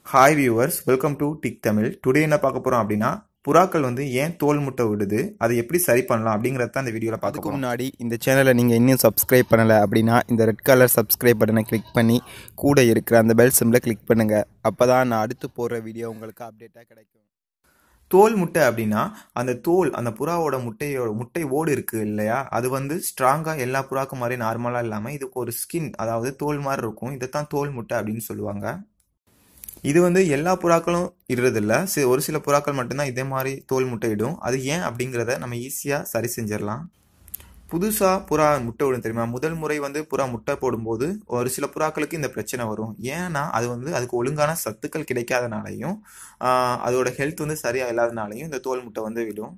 hi viewers welcome to tick Tamil today என்ன பார்க்க போறோம் அப்படின்னா புறாக்கள் வந்து ஏன் தோல் முட்டை விடுது அதை எப்படி சரி பண்ணலாம் அப்படிங்கறத தான் இந்த வீடியோல பார்க்க அதுக்கு போறோம் முன்னாடி இந்த சேனலை நீங்கள் இன்னும் சப்ஸ்கிரைப் பண்ணலை அப்படின்னா இந்த ரெட் கலர் சப்ஸ்கிரைப் பட்டனை கிளிக் பண்ணி கூட இருக்கிற அந்த பெல் சிம்பிளை கிளிக் பண்ணுங்கள் அப்போ தான் நான் அடுத்து போடுற வீடியோ உங்களுக்கு அப்டேட்டாக கிடைக்கும் தோல் முட்டை அப்படின்னா அந்த தோல் அந்த புறாவோட முட்டையோட முட்டை ஓடு இருக்கு இல்லையா அது வந்து ஸ்ட்ராங்கா எல்லா புறாக்கும் மாதிரி நார்மலா இல்லாம இதுக்கு ஒரு ஸ்கின் அதாவது தோல் மாதிரி இருக்கும் இதைத்தான் தோல் முட்டை அப்படின்னு சொல்லுவாங்க இது வந்து எல்லா புறாக்களும் இடுறதில்ல சி ஒரு சில புறாக்கள் மட்டும்தான் இதே மாதிரி தோல் முட்டை இடும் அது ஏன் அப்படிங்கிறத நம்ம ஈஸியாக சரி செஞ்சிடலாம் புதுசாக புறா முட்டை விடும் தெரியுமா முதல் முறை வந்து புறா முட்டை போடும்போது ஒரு சில புறாக்களுக்கு இந்த பிரச்சனை வரும் ஏன்னா அது வந்து அதுக்கு ஒழுங்கான சத்துக்கள் கிடைக்காதனாலையும் ஆஹ், அதோட ஹெல்த் வந்து சரியாக இல்லாதனாலையும் இந்த தோல் முட்டை வந்து விடும்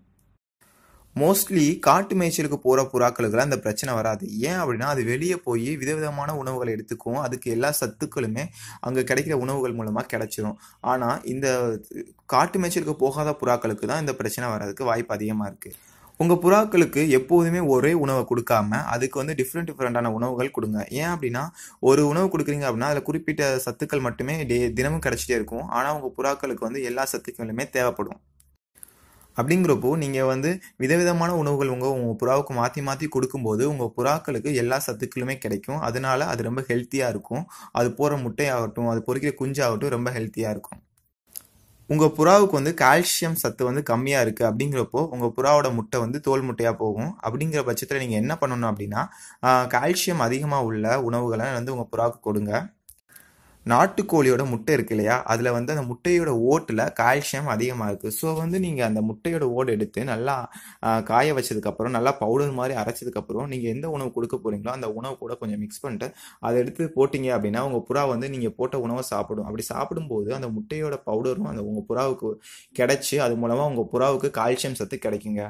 மோஸ்ட்லி காட்டு மேய்ச்சலுக்கு போகிற புறாக்களுக்குலாம் இந்த பிரச்சனை வராது ஏன் அப்படின்னா அது வெளியே போய் விதவிதமான உணவுகளை எடுத்துக்கும் அதுக்கு எல்லா சத்துக்களுமே அங்கே கிடைக்கிற உணவுகள் மூலமாக கிடைச்சிரும் ஆனால் இந்த காட்டு மேய்ச்சலுக்கு போகாத புறாக்களுக்கு தான் இந்த பிரச்சனை வர்றதுக்கு வாய்ப்பு அதிகமாக இருக்குது உங்கள் புறாக்களுக்கு எப்போதுமே ஒரே உணவை கொடுக்காம அதுக்கு வந்து டிஃப்ரெண்ட் டிஃப்ரெண்டான உணவுகள் கொடுங்க ஏன் அப்படின்னா ஒரு உணவு கொடுக்குறீங்க அப்படின்னா அதில் குறிப்பிட்ட சத்துக்கள் மட்டுமே டே தினமும் கிடைச்சிட்டே இருக்கும் ஆனால் உங்கள் புறாக்களுக்கு வந்து எல்லா சத்துக்களுமே தேவைப்படும் அப்படிங்கிறப்போ நீங்கள் வந்து விதவிதமான உணவுகள் உங்கள் உங்கள் புறாவுக்கு மாற்றி மாற்றி கொடுக்கும்போது உங்கள் புறாக்களுக்கு எல்லா சத்துக்களுமே கிடைக்கும் அதனால அது ரொம்ப ஹெல்த்தியாக இருக்கும் அது போகிற முட்டையாகட்டும் அது பொறிக்கிற குஞ்சாகட்டும் ரொம்ப ஹெல்த்தியாக இருக்கும் உங்கள் புறாவுக்கு வந்து கால்சியம் சத்து வந்து கம்மியாக இருக்குது அப்படிங்கிறப்போ உங்கள் புறாவோட முட்டை வந்து தோல் முட்டையாக போகும் அப்படிங்கிற பட்சத்தில் நீங்கள் என்ன பண்ணணும் அப்படின்னா கால்சியம் அதிகமாக உள்ள உணவுகளை வந்து உங்கள் புறாவுக்கு கொடுங்க நாட்டுக்கோழியோட முட்டை இருக்கு இல்லையா அதில் வந்து அந்த முட்டையோட ஓட்டில் கால்சியம் அதிகமாக இருக்குது ஸோ வந்து நீங்கள் அந்த முட்டையோட ஓடு எடுத்து நல்லா ஆஹ், காய வச்சதுக்கப்புறம் நல்லா பவுடர் மாதிரி அரைச்சதுக்கப்புறம் நீங்கள் எந்த உணவு கொடுக்க போகிறீங்களோ அந்த உணவு கூட கொஞ்சம் மிக்ஸ் பண்ணிட்டு அதை எடுத்து போட்டிங்க அப்படின்னா உங்கள் புறா வந்து நீங்கள் போட்ட உணவை சாப்பிடும் அப்படி சாப்பிடும்போது அந்த முட்டையோட பவுடரும் அந்த உங்கள் புறாவுக்கு கிடைச்சி அது மூலமாக உங்கள் புறாவுக்கு கால்சியம் சத்து கிடைக்குங்க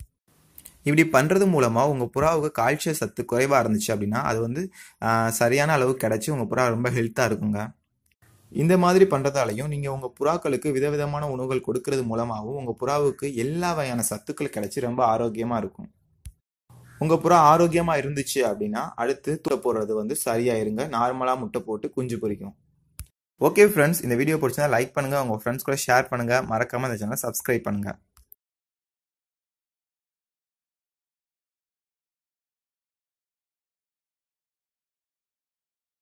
இப்படி பண்ணுறது மூலமாக உங்கள் புறாவுக்கு கால்சியம் சத்து குறைவாக இருந்துச்சு அப்படின்னா அது வந்து ஆஹ், சரியான அளவு கிடைச்சி உங்கள் புறா ரொம்ப ஹெல்த்தாக இருக்குங்க இந்த மாதிரி பண்ணுறதாலையும் நீங்கள் உங்கள் புறாக்களுக்கு விதவிதமான உணவுகள் கொடுக்கறது மூலமாகவும் உங்கள் புறாவுக்கு எல்லா வகையான சத்துக்கள் கிடைச்சி ரொம்ப ஆரோக்கியமாக இருக்கும் உங்கள் புறா ஆரோக்கியமாக இருந்துச்சு அப்படின்னா அடுத்து முட்டை போடுறது வந்து சரியாக இருங்க நார்மலாக முட்டை போட்டு குஞ்சு பொரிக்கும் ஓகே ஃப்ரெண்ட்ஸ் இந்த வீடியோ பிடிச்சா லைக் பண்ணுங்கள் உங்கள் ஃப்ரெண்ட்ஸ் கூட ஷேர் பண்ணுங்கள் மறக்காமல் இந்த சேனலை சப்ஸ்கிரைப் பண்ணுங்கள்